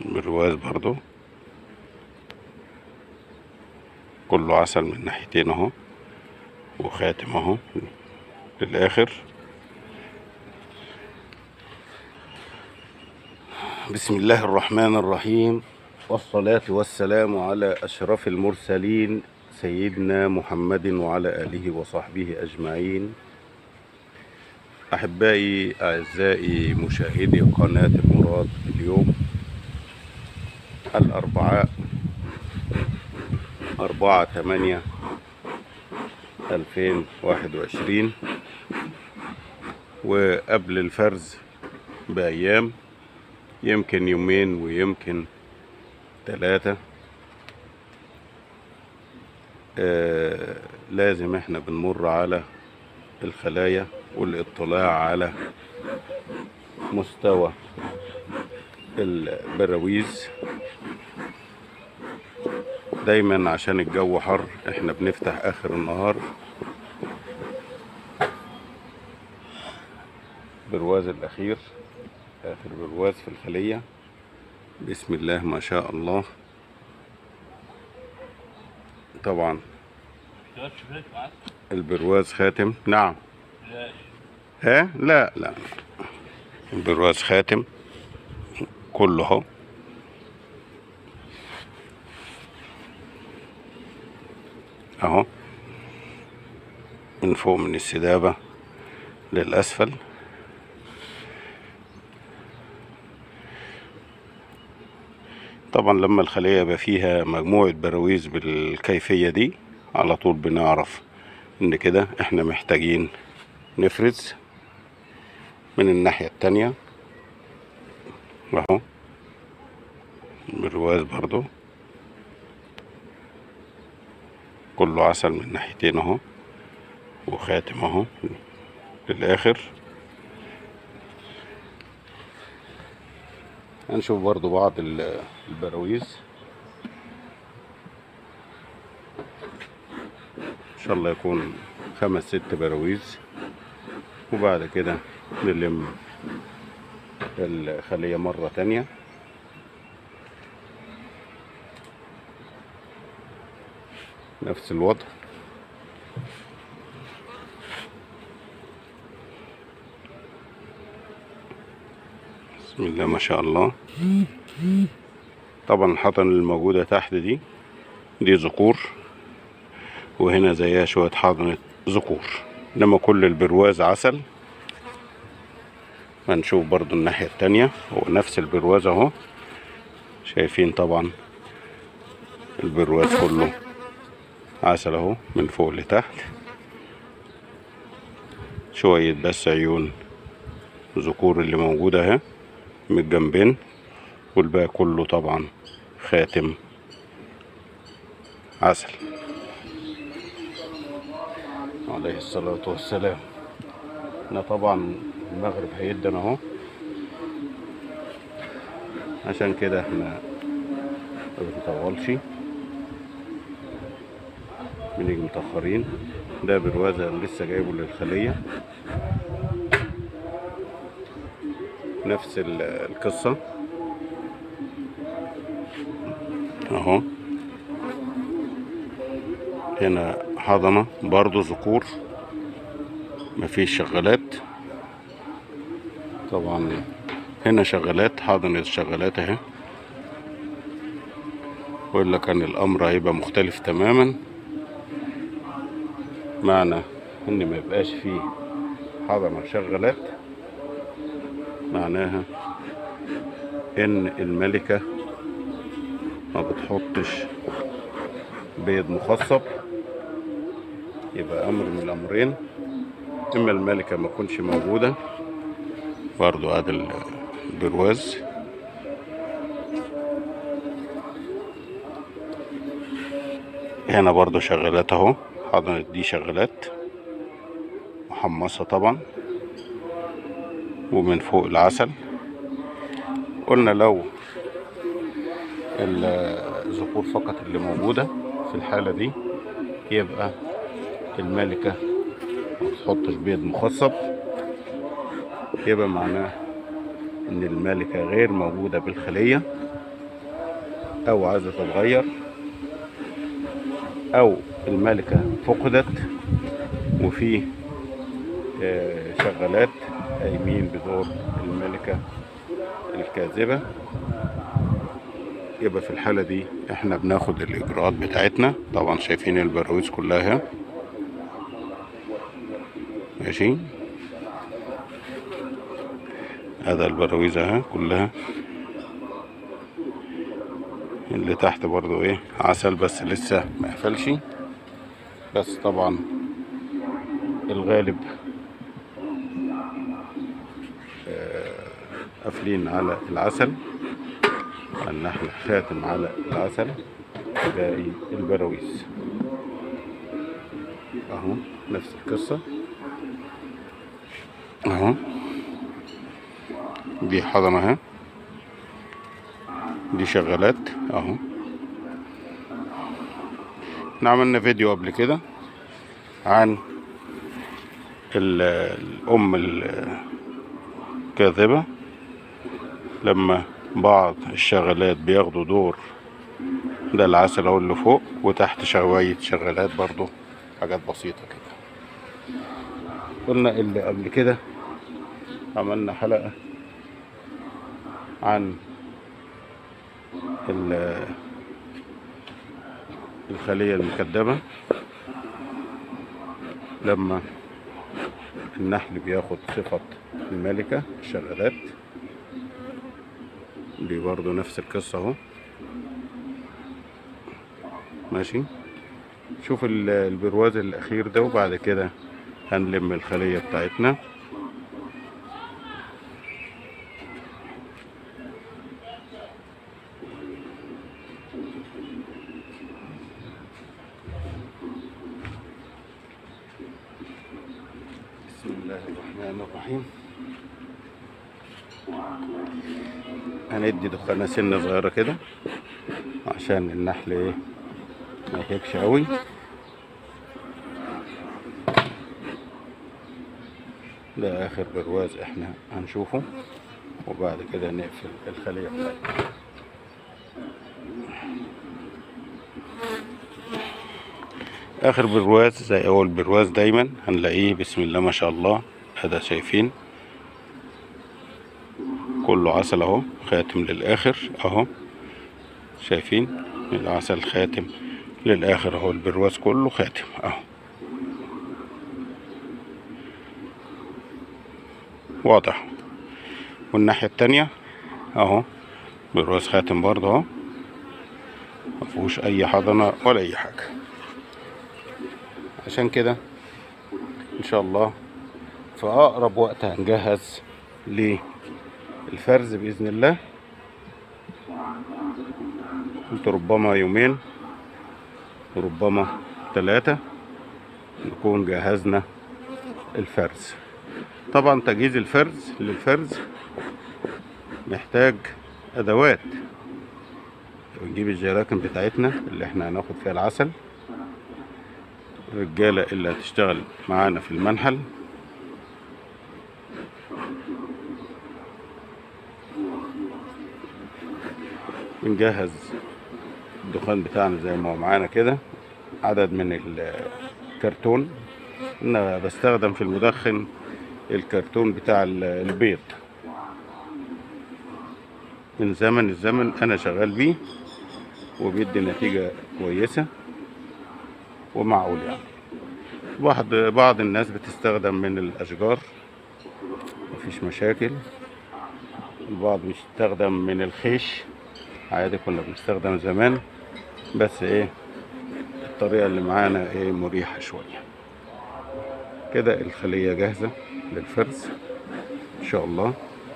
برواز برضو كله عسل من ناحيتين اهو وخاتم اهو للاخر بسم الله الرحمن الرحيم والصلاة والسلام على أشرف المرسلين سيدنا محمد وعلى آله وصحبه أجمعين أحبائي أعزائي مشاهدي قناة المراد اليوم الأربعاء أربعة ثمانية ألفين واحد وعشرين وقبل الفرز بأيام يمكن يومين ويمكن ثلاثة آه لازم احنا بنمر على الخلايا والاطلاع على مستوى البراويز دايما عشان الجو حر احنا بنفتح اخر النهار برواز الاخير اخر برواز في الخلية بسم الله ما شاء الله طبعا البرواز خاتم نعم ها لا لا البرواز خاتم كله اهو اهو من فوق من السدابة للأسفل طبعا لما الخلية يبقى فيها مجموعة براويز بالكيفية دي على طول بنعرف ان كده احنا محتاجين نفرز من الناحية التانية اهو برواز برضو كله عسل من ناحيتين اهو وخاتم اهو للاخر هنشوف برضو بعض البراويز ان شاء الله يكون خمس ست براويز وبعد كده نلم الخلية مرة تانية نفس الوضع بسم الله ما شاء الله طبعا الحطن الموجودة تحت دي دي ذكور وهنا زيها شوية حضنة ذكور انما كل البرواز عسل هنشوف برضو الناحية التانية هو نفس البرواز اهو شايفين طبعا البرواز كله عسل اهو من فوق لتحت شوية بس عيون ذكور اللي موجودة اهي من الجنبين والباقي كله طبعا خاتم عسل عليه الصلاة والسلام احنا طبعا المغرب هيدن اهو عشان كده احنا ما بنطولش بنيجي متأخرين ده برواز انا لسه جايبه للخلية نفس القصة اهو هنا حضنة برضو ذكور مفيش شغالات طبعا هنا شغالات حضنة الشغالات اهي وإلا كان الأمر هيبقى مختلف تماما معنى إن ما يبقاش فيه حضنة شغالات معناها إن الملكة ما بتحطش بيض مخصب يبقى امر من الامرين اما الملكه ما تكونش موجوده برضو هذا البرواز هنا برضو شغالات اهو حضنت دي شغالات محمصه طبعا ومن فوق العسل قلنا لو الذكور فقط اللي موجوده في الحاله دي يبقى الملكة ما تحطش بيض مخصب يبقى معناه ان الملكة غير موجودة بالخلية او عايزة تتغير او الملكة فقدت وفي آه، شغالات قايمين بدور الملكة الكاذبة يبقى في الحالة دي احنا بناخد الاجراءات بتاعتنا طبعا شايفين البراويز كلها اهي. ماشي هذا البراويز اهي كلها اللي تحت برضو ايه عسل بس لسه ما قفلش بس طبعا الغالب آه، قافلين على العسل النحل خاتم على العسل باقي البراويز اهو نفس القصة اهو دي حضنة اهي دي شغالات اهو احنا عملنا فيديو قبل كده عن ال- الأم الكاذبة لما بعض الشغالات بياخدوا دور ده العسل اهو اللي فوق وتحت شوية شغالات برضو حاجات بسيطة كده قلنا اللي قبل كده عملنا حلقة عن ال- الخلية المكدبة لما النحل بياخد صفة الملكة الشغالات دي برضو نفس القصة اهو ماشي شوف ال- البرواز الأخير ده وبعد كده هنلم الخلية بتاعتنا بسم الله الرحمن الرحيم هندي دخانة سنة صغيرة كده عشان النحل ايه ما يهيكش قوي ده اخر برواز احنا هنشوفه وبعد كده نقفل الخلية بتاعتنا اخر برواز زي اول برواز دايما هنلاقيه بسم الله ما شاء الله هذا شايفين كله عسل اهو خاتم للاخر اهو شايفين العسل خاتم للاخر اهو البرواز كله خاتم اهو واضح والناحية التانية اهو برواز خاتم برضه اهو مفيهوش اي حضنة ولا اي حاجة عشان كده ان شاء الله في اقرب وقت هنجهز للفرز باذن الله قلت ربما يومين ربما ثلاثة نكون جهزنا الفرز طبعا تجهيز الفرز للفرز محتاج ادوات ونجيب الجراكن بتاعتنا اللي احنا هناخد فيها العسل الرجالة اللي هتشتغل معانا في المنحل بنجهز الدخان بتاعنا زي ما هو معانا كده عدد من الكرتون انا بستخدم في المدخن الكرتون بتاع ال- البيض من زمن الزمن انا شغال بيه وبيدي نتيجة كويسة ومعقول يعني بعض بعض الناس بتستخدم من الاشجار مفيش مشاكل البعض بيستخدم من الخيش عادي كنا بنستخدم زمان بس ايه الطريقة اللي معانا ايه مريحة شوية كده الخلية جاهزة للفرز ان شاء الله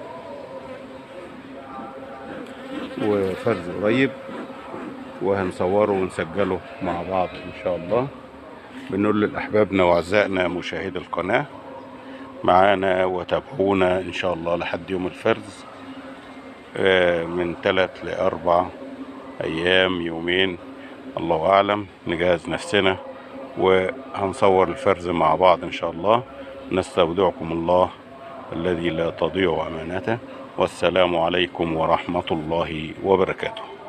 وفرز قريب وهنصوره ونسجله مع بعض ان شاء الله بنقول لاحبابنا واعزائنا مشاهدي القناه معانا وتابعونا ان شاء الله لحد يوم الفرز آه، من ثلاث لاربع ايام يومين الله اعلم نجهز نفسنا وهنصور الفرز مع بعض ان شاء الله نستودعكم الله الذي لا تضيع امانته والسلام عليكم ورحمه الله وبركاته